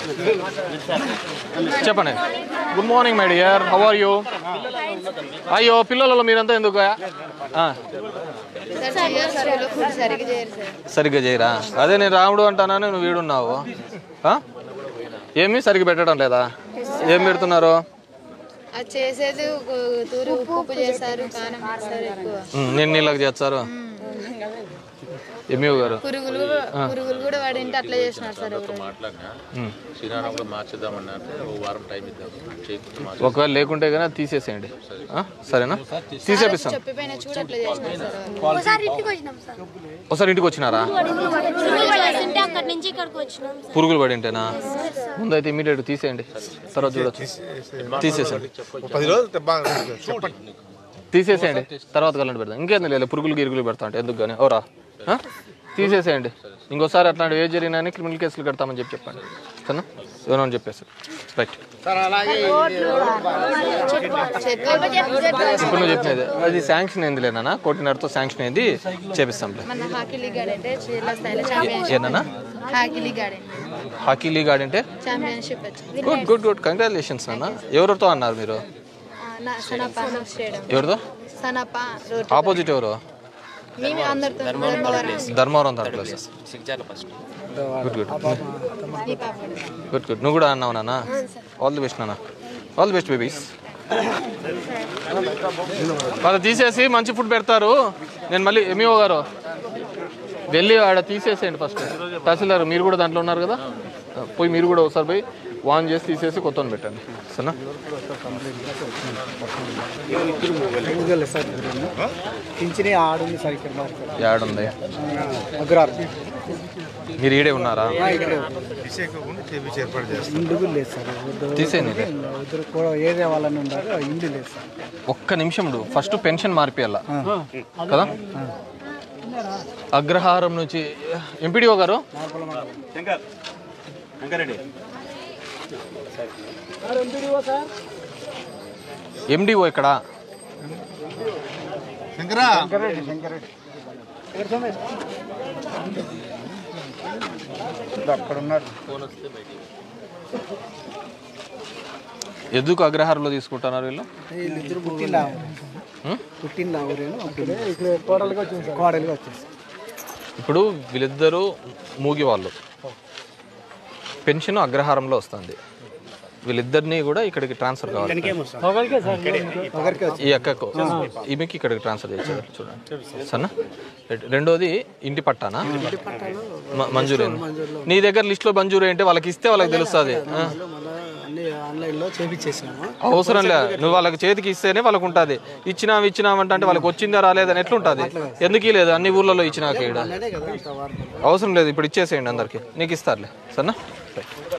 చెప్పండి good morning my dear how are you అయ్యో పిల్లలలో మీరంతా ఎందుకు ఆ, సార్ చెయ్యరు సార్ వీళ్ళు ఫుడ్ సరిగ్గా చేయరు సార్ సరిగ్గా చేయరా అదే నేను రాముడు అంటానని నువ్వు వీడున్నావు ఆ? ఏమి సరిగ్గా పెట్టడం లేదా ఏం పెడుతున్నారు అది చేసేది ఒక తూరి ఉప్పు ఉప్పు చేస్తారు కారం వేస్తారు ఎక్కువ ఉమ్, నేను నీళ్ళకి చేస్తారు ఎంఈఓ గారు పురుగులు పురుగులు కూడా వాడింటే అట్లా చేసినారు సార్ ఎవరు మాట్లాడినా శ్రీనారాయణ కూడా మార్చేద్దామన్నా అంటే ఓ వారం టైం ఇద్దాం చేయకుండా మార్చు ఒకవేళ లేకుంటే కానీ అది తీసేసేయండి ఆ? సరేనా తీసేపిస్తాను చెప్పిపోయినా చూడు అట్లా చేసినారు సార్ వాళ్ళు. ఒకసారి ఇంటికి వచ్చినాం సార్ ఒకసారి ఇంటికి వచ్చినారా చేస్తుంటే అక్కడి నుంచి ఇక్కడికి వచ్చినాం సార్ పురుగులు పడి ఉంటేనా ముందైతే ఇమీడియట్ తీసేయండి తర్వాత చూడొచ్చు తీసేసేయండి పది రోజులు బాగా చెప్పండి తీసేసేయండి తర్వాత కలండి పెడతాం ఇంకేంది లేదు పురుగులు గిరుగులు పెడతా అంటే ఎందుకు కానీ ఓరా ఆ? తీసేసేయండి ఇంకోసారి అట్లాంటివి ఏ జరిగినా క్రిమినల్ కేసులు కడతామని చెప్పి చెప్పండి సరేనా ఏమో అని చెప్పేసి రైట్ ఇప్పుడు నువ్వు చెప్పినది అది శాంక్షన్ అయింది లేనా కోటిన్నరతో శాంక్షన్ అయింది చేపిస్తాంలే మన హాకీ లీగ్ ఆడంటే జిల్లా స్థాయిలో ఛాంపియన్షిప్ ఏనా హాకీ లీగ్ ఆడండి హాకీ లీగ్ ఆడింటే ఛాంపియన్షిప్ వచ్చింది గుడ్ గుడ్ గుడ్ కంగ్రాచులేషన్స్ అన్న ఎవరితో అన్నారు మీరు ఆ, నా- సనప స్టేడియం ఎవరితో సనప రోడ్ ఆపోజిట్ ఎవరు మేము అందరితో ధర్మవరం ధర్మవరం దాంట్లో గుడ్ గుడ్ ఈ పాప గుడ్ గుడ్ నువ్వు కూడా అన్నావు నాన్న ఆల్ ది బెస్ట్ నాన్న ఆల్ ది బెస్ట్ బేబీస్ వాళ్ళు తీసేసి మంచి ఫుడ్ పెడతారు నేను మళ్ళీ ఎంఈఓ గారు వెళ్ళి ఆడ తీసేసేయండి ఫస్ట్ తహసీల్దార్ మీరు కూడా దాంట్లో ఉన్నారు కదా పోయి మీరు కూడా ఒకసారి పోయి వాన్ చేసి తీసేసి కొత్త పెట్టండి సరేనా పింఛని ఆడుంది సార్ ఇక్కడ మాకు యాడ్ ఉంది అగ్రార్ మీరు ఈడే ఉన్నారా తీసేయకుండా చేపించి ఏర్పాటు చేస్తాం ఇందుకు లేదు సార్ ఇద్దరు తీసేయండి ఇద్దరు కూడా ఏరియా వాళ్ళని ఉన్నారు ఇంటి లేదు సార్ ఒక్క నిమిషం ఫస్ట్ పెన్షన్ మార్పియాల కదా అగ్రహారం నుంచి ఎంపీడీఓ గారు ఎండిఓ ఇక్కడ శంకరా అక్కడ ఉన్నారు ఎందుకు అగ్రహారంలో తీసుకుంటున్నారు వీళ్ళు వీళ్ళిద్దరు పుట్టిందా పుట్టిందా ఊరేను అప్పుడు ఇక్కడ కోడలుగా వచ్చింది సార్ కోడలుగా వచ్చింది ఇప్పుడు వీళ్ళిద్దరూ మూగి వాళ్ళు పెన్షన్ అగ్రహారంలో వస్తుంది వీళ్ళిద్దరినీ కూడా ఇక్కడికి ట్రాన్స్ఫర్ కావాలి ఒకరికి వచ్చి ఈ అక్కకు ఈమెకి ఇక్కడికి ట్రాన్స్ఫర్ చేసేది చూడండి సరేనా రెండోది ఇంటి పట్టానా మ- మంజూరేనా నీ దగ్గర లిస్ట్లో మంజూరు ఏంటి వాళ్ళకి ఇస్తే వాళ్ళకి తెలుస్తుంది ఆ. అన్ని ఆన్లైన్లో చేపించేసాము అవసరం లే నువ్వు వాళ్ళకి చేతికి ఇస్తేనే వాళ్ళకి ఉంటుంది ఇచ్చినాం ఇచ్చినామంటే అంటే వాళ్ళకి వచ్చిందా రాలేదని ఎట్లుంటుంది ఎందుకు లేదు అన్ని ఊర్లలో ఇచ్చినాక ఈడ అదే కదా అంత వార్త అవసరం లేదు ఇప్పుడు ఇచ్చేసేయండి అందరికి నీకు ఇస్తారులే సరేనా రైట్